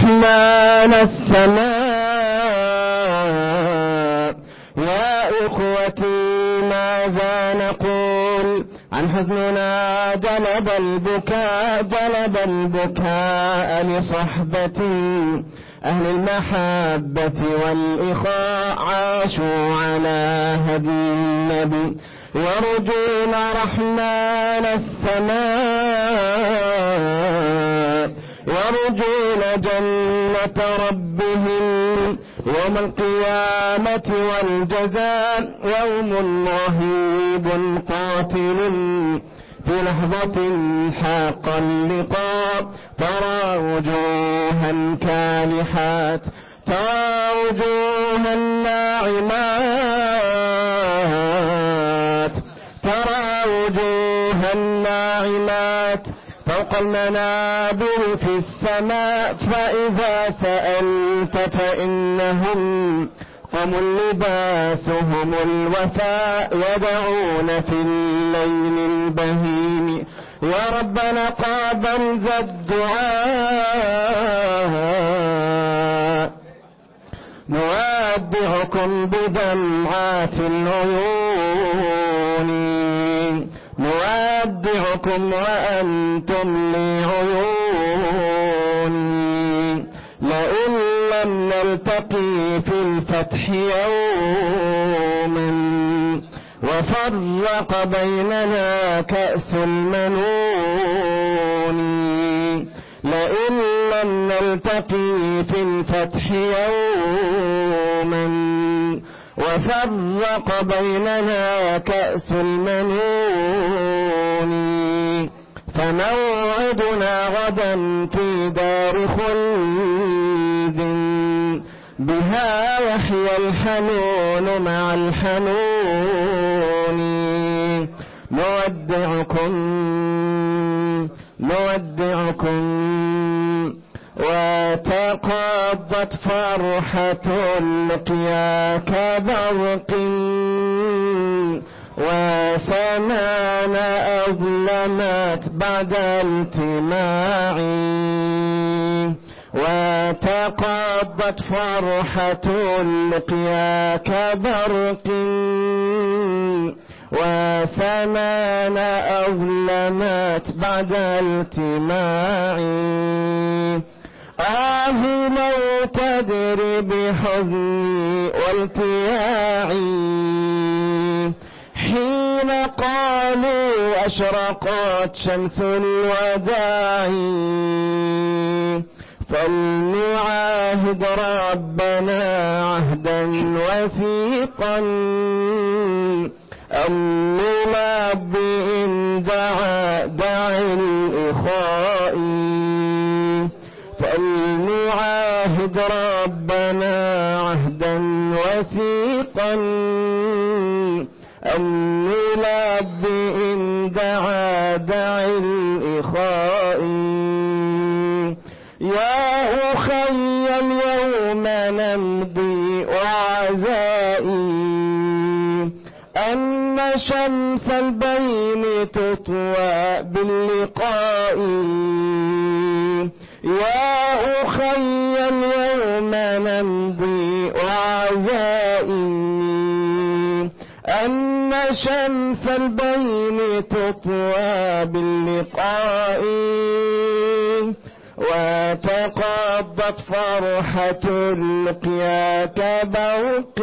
رحمن السماء يا إخوتي ماذا نقول عن حزننا جلب البكاء جلب البكاء لصحبتي أهل المحبة والإخاء عاشوا على هدي النبي يرجون رحمن السماء يرجون جنة ربهم يوم القيامة والجزاء يوم رهيب قاتل في لحظة حاق اللقاء ترى وجوها كالحات ترى وجوها ناعمات ترى وجوها ناعمات فوق المنابر في السماء فإذا سألت فإنهم هم لباسهم الوفاء يدعون في الليل البهيم يا ربنا قابل ذا الدعاء نودعكم بدمعات العيون نودعكم وأنتم لي عيون لئن لم نلتقي في الفتح يوما وفرق بيننا كأس المنون لئن لم نلتقي في الفتح يوما وفرق بيننا كأس المنون فموعدنا غدا في دار خلد بها يحيى الحنون مع الحنون نودعكم نودعكم وتقضت فرحة اللقيا كبرق وسمانا أظلمت بعد التماع وتقضت فرحة اللقيا كبرق وسمانا أظلمت بعد التماع آه لو تدري بحزني والتياعي حين قالوا أشرقت شمس الوداع فلنعاهد ربنا عهدا وثيقا أم نلبي إن دعا دع الإخاء فلنعاهد ربنا عهدا وثيقا أم نلبي إن دعا دع الإخاء يا أخي اليوم نمضي وعزائي أن شمس البين تطوى باللقاء يا أخي اليوم نمضي وعزائي أن شمس البين تطوى باللقاء وتقضت فرحة اللقيا كبوق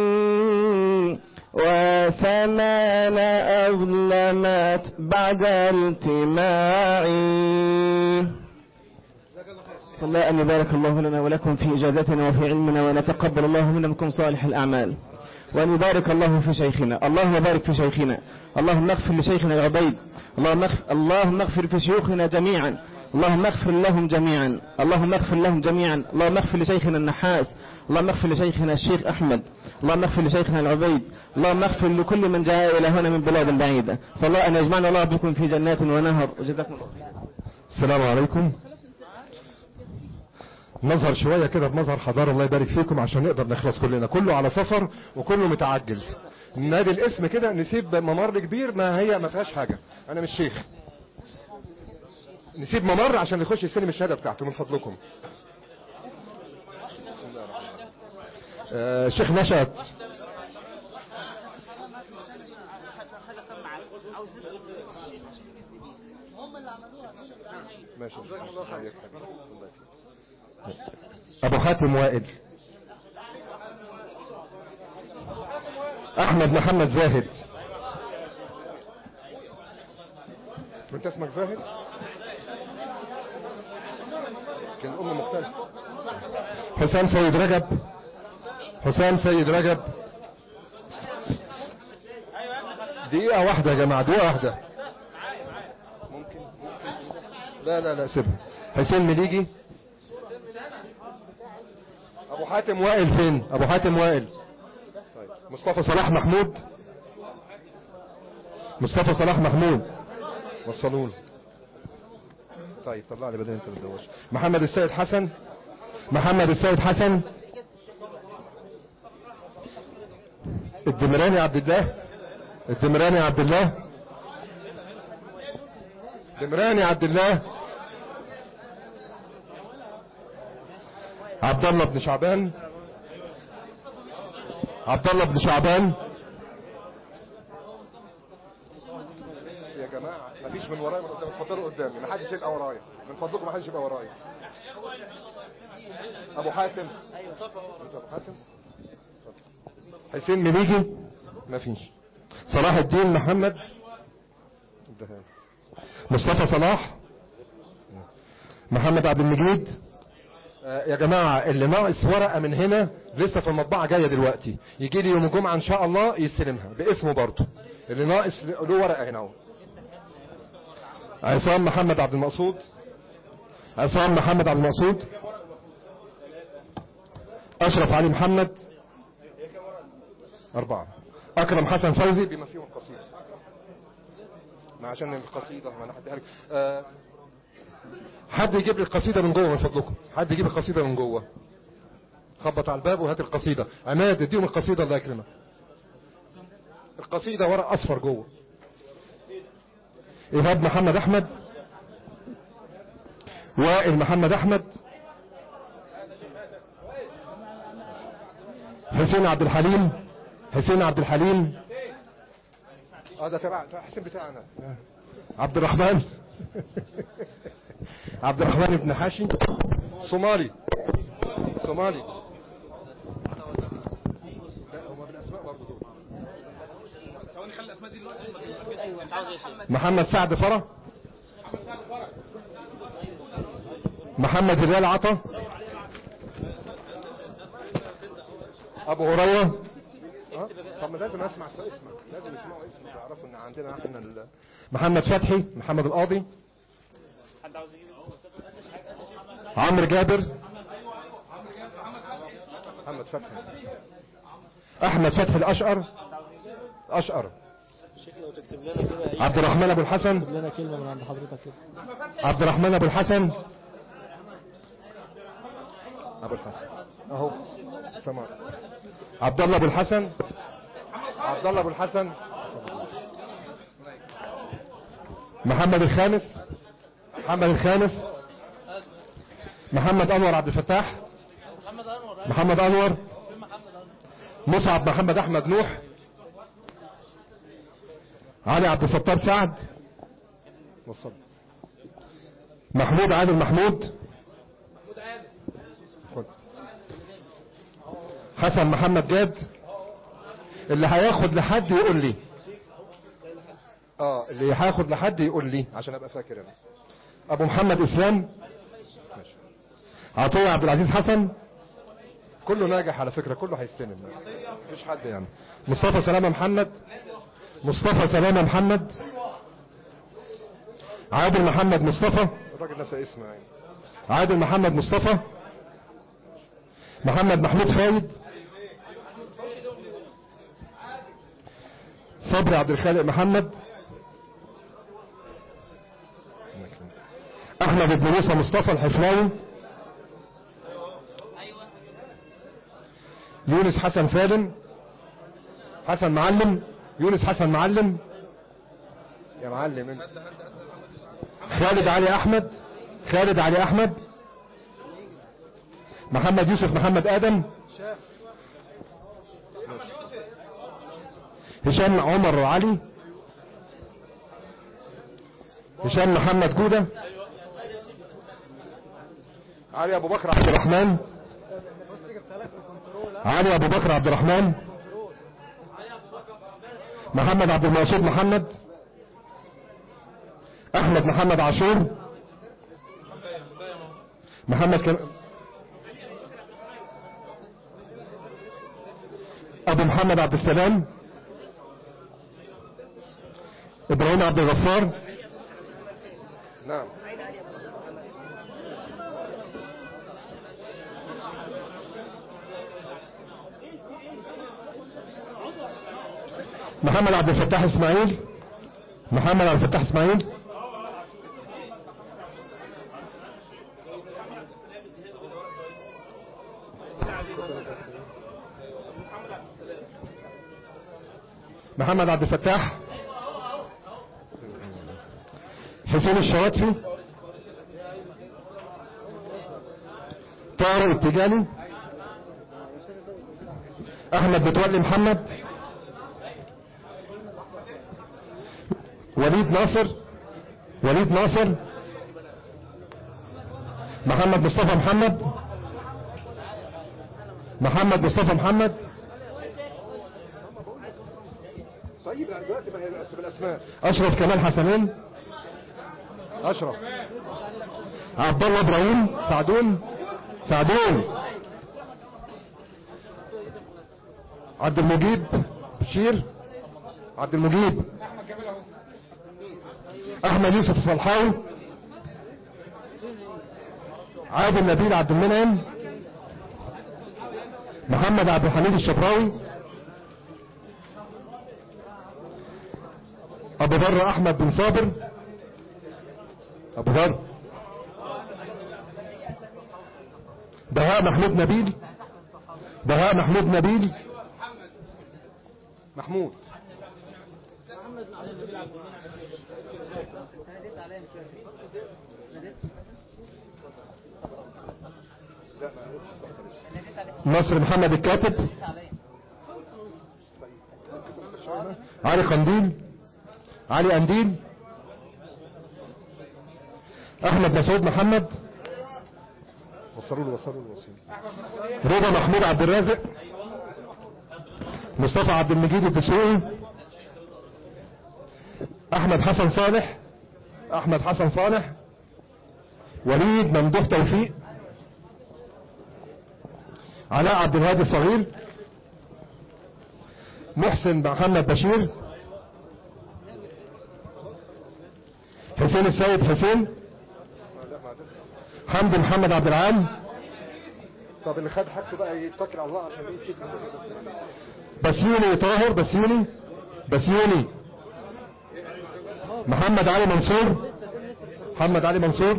وسمان أظلمت بعد التماع صلى أن يبارك الله لنا ولكم في إجازتنا وفي علمنا ونتقبل الله منا منكم صالح الأعمال وأن يبارك الله في شيخنا اللهم بارك في شيخنا اللهم اغفر لشيخنا العبيد اللهم اغفر, اللهم اغفر في شيوخنا جميعا اللهم اغفر لهم جميعا اللهم اغفر لهم جميعا اللهم اغفر لشيخنا النحاس اللهم اغفر لشيخنا الشيخ أحمد اللهم اغفر لشيخنا العبيد اللهم اغفر لكل من جاء إلى هنا من بلاد بعيدة صلى الله أن يجمعنا الله بكم في جنات ونهر وجزاكم الله السلام عليكم نظهر شوية كده بمظهر حضارة الله يبارك فيكم عشان نقدر نخلص كلنا كله على سفر وكله متعجل نادي الاسم كده نسيب ممر كبير ما هي ما فيهاش حاجة انا مش شيخ نسيب ممر عشان نخش يستلم الشهادة بتاعته من فضلكم آه، الشيخ نشأت ماشي الله يخليك. ابو حاتم وائل احمد محمد زاهد وانت اسمك زاهد كان الام مختلفه حسام سيد رجب حسام سيد رجب دقيقة واحدة يا جماعة دقيقة واحدة ممكن لا لا لا سيبها حسين مليجي ابو حاتم وائل فين ابو حاتم وائل طيب مصطفى صلاح محمود مصطفى صلاح محمود وصلوا له طيب طلع لي بدل انت بتدوش محمد السيد حسن محمد السيد حسن الدمراني عبد الله الدمراني عبد الله دمراني عبد الله عبد الله بن شعبان عبد الله بن شعبان يا جماعه مفيش من ورايا اتفضلوا قدامي ما حدش يبقى ورايا من فضلكم ما حدش يبقى ورايا ابو حاتم انت ابو حاتم حسين مليجي مفيش صلاح الدين محمد الدهان. مصطفى صلاح محمد عبد المجيد آه، يا جماعة اللي ناقص ورقة من هنا لسه في المطبعة جاية دلوقتي يجي لي يوم الجمعة ان شاء الله يستلمها باسمه برضه اللي ناقص له ورقة هنا اهو عصام محمد عبد المقصود عصام محمد عبد المقصود اشرف علي محمد اربعة اكرم حسن فوزي بما فيهم القصيدة ما عشان القصيدة ما انا هديها لك آه، حد يجيب لي القصيدة من جوه من فضلكم حد يجيب القصيدة من جوه خبط على الباب وهات القصيدة عماد اديهم القصيدة الله يكرمك القصيدة ورق اصفر جوه ايهاب محمد احمد وائل محمد احمد حسين عبد الحليم حسين عبد الحليم اه ده تبع تبع حسين بتاعنا عبد الرحمن عبد الرحمن بن حاشي صومالي صومالي لا هما بالاسماء برضه دول محمد سعد فرة محمد هلال عطا ابو هريره اه طب ما لازم اسمع اسمك لازم يسمعوا اسمك يعرفوا ان عندنا احنا ال... محمد فتحي محمد القاضي عمرو جابر محمد فتحي احمد فتحي الاشقر اشقر شيخ لو تكتب لنا كده ايه عبد الرحمن ابو الحسن تكتب لنا كلمة من عند حضرتك كده عبد الرحمن ابو الحسن ابو الحسن اهو سمع عبد الله ابو الحسن عبد الله ابو الحسن محمد الخامس محمد الخامس محمد انور عبد الفتاح محمد انور مصعب محمد احمد نوح علي عبد الستار سعد وصل محمود عادل محمود خد. حسن محمد جاد اللي هياخد لحد يقول لي اه اللي هياخد لحد يقول لي عشان ابقى فاكر انا ابو محمد اسلام ماشي. عطية عبد العزيز حسن كله ناجح على فكرة كله هيستلم مفيش حد يعني مصطفى سلامة محمد مصطفى سلامة محمد عادل محمد مصطفى الراجل نسى اسمه يعني عادل محمد مصطفى محمد محمود فايد صبري عبد الخالق محمد احمد بن موسى مصطفى الحفلاوي يونس حسن سالم حسن معلم يونس حسن معلم يا معلم انت خالد علي احمد خالد علي احمد محمد يوسف محمد ادم هشام عمر علي هشام محمد جودة علي ابو بكر عبد الرحمن علي ابو بكر عبد الرحمن محمد عبد المقصود محمد احمد محمد عاشور محمد كم... ابو محمد عبد السلام ابراهيم عبد الغفار نعم محمد عبد الفتاح اسماعيل محمد عبد الفتاح اسماعيل محمد عبد الفتاح حسين الشواتفي طارق التجاني احمد متولي محمد وليد ناصر وليد ناصر محمد مصطفى محمد محمد مصطفى محمد طيب دلوقتي ما هي بالاسماء اشرف كمال حسنين اشرف عبد الله ابراهيم سعدون سعدون عبد المجيب بشير عبد المجيب احمد يوسف صلحاوي عادل نبيل عبد المنعم محمد عبد الحميد الشبراوي ابو ذر احمد بن صابر ابو ذر بهاء محمود نبيل بهاء محمود نبيل محمود مصر محمد الكاتب علي قنديل علي قنديل احمد مسعود محمد وصلوا له وصلوا له وصلوا رضا محمود عبد الرازق مصطفى عبد المجيد الدسوقي احمد حسن صالح احمد حسن صالح وليد ممدوح توفيق علاء عبد الهادي الصغير محسن محمد بشير حسين السيد حسين حمدي محمد عبد العال طب اللي خد حاجته بقى يتكل على الله عشان يسيب بسيوني طاهر بسيوني بسيوني محمد علي منصور محمد علي منصور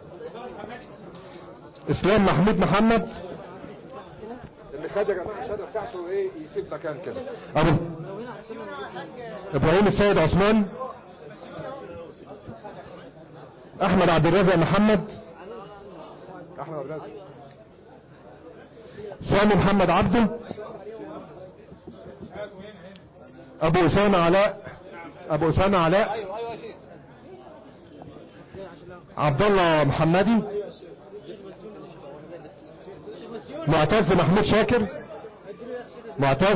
اسلام محمود محمد اللي خد يا جماعه الشهاده بتاعته ايه يسيب مكان كده ابو ابراهيم السيد عثمان احمد عبد الرازق محمد احمد عبد الرازق سامي محمد عبده ابو اسامه علاء ابو اسامه علاء عبد الله محمدي معتز محمود شاكر معتز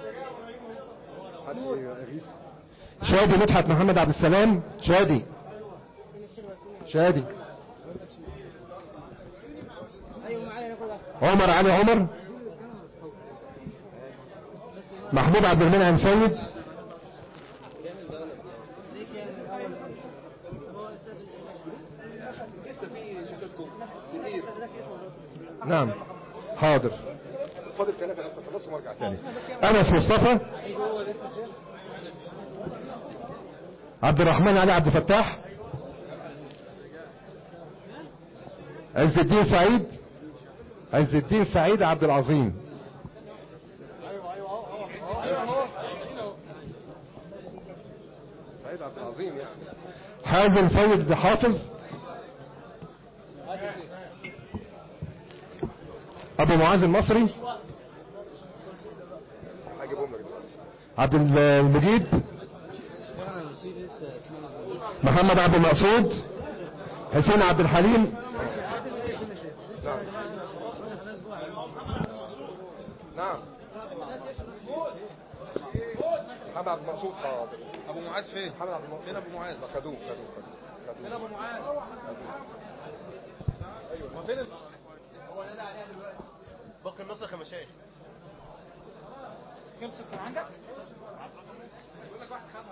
حد يغيث شادي مدحت محمد عبد السلام شادي شادي عمر علي عمر محمود عبد المنعم سيد نعم حاضر فاضل ثلاثه بس خلصهم وارجع تاني انس مصطفى عبد الرحمن علي عبد الفتاح عز الدين سعيد عز الدين سعيد عبد العظيم سعيد عبد العظيم يعني حازم سيد حافظ ابو معاذ المصري عبد المجيد محمد عبد المقصود حسين عبد الحليم نعم محمد عبد المقصود حاضر ابو معاذ فين محمد عبد المقصود فين ابو معاذ لا، خدوه خدوه خدوه فين ابو معاذ ايوه فين ال- باقي النسخ يا مشايخ خلصت من عندك يقول لك واحد خدها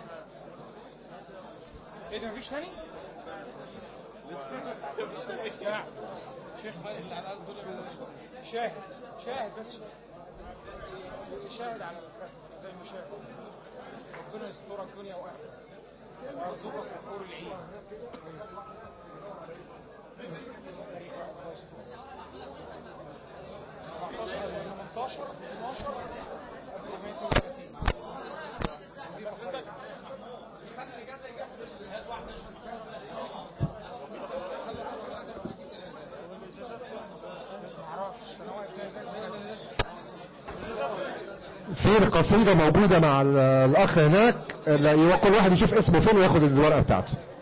ايه ده مفيش تاني ساعة. شيخ ما اللي على الأرض دول اللي- شاهد شاهد بس شاهد على الفتح زي ما شاهد ربنا يسترك دنيا واخره ويرزقك الحور العين سبعتاشر ولا 18 12 430 وظيفة خارجة خد الإجازة يجهز الهاد واحدة معرفش انا واقف زي زي زي في القصيدة موجودة مع ال- الأخ هناك اللي كل واحد يشوف اسمه فين وياخد الورقة بتاعته